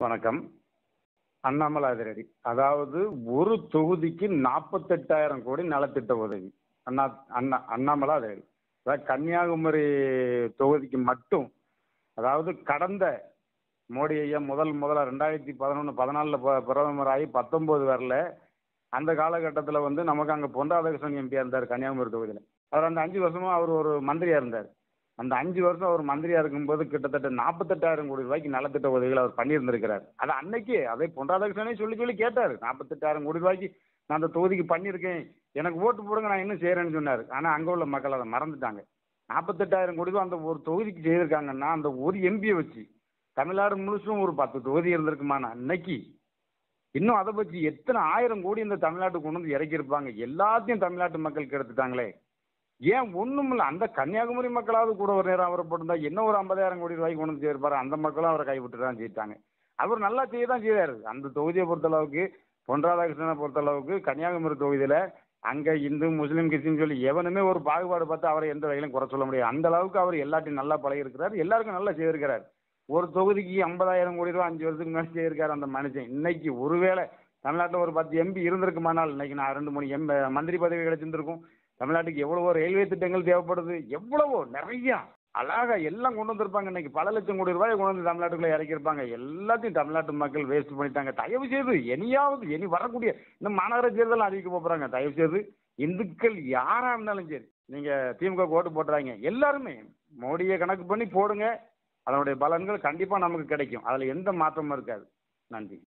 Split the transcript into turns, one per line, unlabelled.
வணக்கம் அண்ணாமலை அதிரடி அதாவது ஒரு தொகுதிக்கு நாற்பத்தெட்டாயிரம் கோடி நலத்திட்ட உதவி அண்ணா அண்ணா அண்ணாமலை அதிரடி அதாவது கன்னியாகுமரி தொகுதிக்கு மட்டும் அதாவது கடந்த மோடி ஐயா முதல் முதல்ல ரெண்டாயிரத்தி பதினொன்று பதினாலில் பிரதமர் ஆகி பத்தொம்போது வரல அந்த காலகட்டத்தில் வந்து நமக்கு அங்கே பொன் ராதாகிருஷ்ணன் எம்பியாக இருந்தார் கன்னியாகுமரி தொகுதியில் அவர் அந்த அஞ்சு வருஷமும் அவர் ஒரு மந்திரியாக இருந்தார் அந்த அஞ்சு வருஷம் அவர் மந்திரியாக இருக்கும்போது கிட்டத்தட்ட நாற்பத்தெட்டாயிரம் கோடி ரூபாய்க்கு நலத்திட்ட உதவிகள் அவர் பண்ணியிருந்திருக்கிறார் அது அன்னைக்கு அதே பொன் ராதாகிருஷ்ணனே சொல்லி சொல்லி கேட்டார் நாற்பத்தெட்டாயிரம் கோடி ரூபாய்க்கு நான் அந்த தொகுதிக்கு பண்ணியிருக்கேன் எனக்கு ஓட்டு போடுங்க நான் இன்னும் செய்கிறேன்னு சொன்னார் ஆனால் அங்கே உள்ள மக்கள் அதை மறந்துட்டாங்க நாற்பத்தெட்டாயிரம் கோடி ரூபா அந்த ஒரு தொகுதிக்கு செய்திருக்காங்கன்னா அந்த ஒரு எம்பியை வச்சு தமிழ்நாடு முழுசும் ஒரு பத்து தொகுதி இருந்திருக்குமாண்ணா இன்னைக்கு இன்னும் அதை பற்றி எத்தனை ஆயிரம் கோடி இந்த தமிழ்நாட்டுக்கு கொண்டு வந்து இறக்கியிருப்பாங்க எல்லாத்தையும் தமிழ்நாட்டு மக்களுக்கு எடுத்துட்டாங்களே ஏன் ஒன்றும் இல்லை அந்த கன்னியாகுமரி மக்களாவது கூட ஒரு நேரம் அவரை போட்டிருந்தா என்ன ஒரு ஐம்பதாயிரம் கோடி ரூபாய்க்கு கொண்டு வந்து சேர்ப்பாரு அந்த மக்களும் அவரை கைவிட்டு தான் செய்தாங்க அவர் நல்லா செய்ய தான் செய்தார் அந்த தொகுதியை பொறுத்தளவுக்கு பொன் ராதாகிருஷ்ணனை பொறுத்தளவுக்கு கன்னியாகுமரி தொகுதியில் அங்கே இந்து முஸ்லீம் கிறிஸ்டின் சொல்லி எவனுமே ஒரு பாகுபாடு பார்த்து அவரை எந்த வகையிலும் குறை சொல்ல முடியாது அந்த அளவுக்கு அவர் எல்லாத்தையும் நல்லா பழகிருக்கிறார் எல்லாருக்கும் நல்லா செய்திருக்கிறார் ஒரு தொகுதிக்கு ஐம்பதாயிரம் கோடி ரூபா அஞ்சு வருஷத்துக்கு முன்னாடி செய்திருக்காரு அந்த மனுஷன் இன்னைக்கு ஒருவேளை தமிழ்நாட்டில் ஒரு பத்து எம்பி இருந்திருக்குமானால் இன்னைக்கு நான் ரெண்டு மூணு எம் மந்திரி பதவி கிடைச்சிருந்திருக்கும் தமிழ்நாட்டுக்கு எவ்வளவோ ரயில்வே திட்டங்கள் தேவைப்படுது எவ்வளவோ நிறையா அழகா எல்லாம் கொண்டு வந்திருப்பாங்க இன்னைக்கு பல லட்சம் கோடி ரூபாய் கொண்டு வந்து தமிழ்நாட்டுக்குள்ள இறக்கியிருப்பாங்க எல்லாத்தையும் தமிழ்நாட்டு மக்கள் வேஸ்ட் பண்ணிட்டாங்க தயவு செய்து இனியாவது இனி வரக்கூடிய இந்த மாநகர தேர்தல் அறிவிக்க போறாங்க தயவு செய்து இந்துக்கள் யாரா இருந்தாலும் சரி நீங்க திமுக ஓட்டு போட்டுறாங்க எல்லாருமே மோடியை கணக்கு பண்ணி போடுங்க அதனுடைய பலன்கள் கண்டிப்பா நமக்கு கிடைக்கும் அதுல எந்த மாற்றமும் இருக்காது நன்றி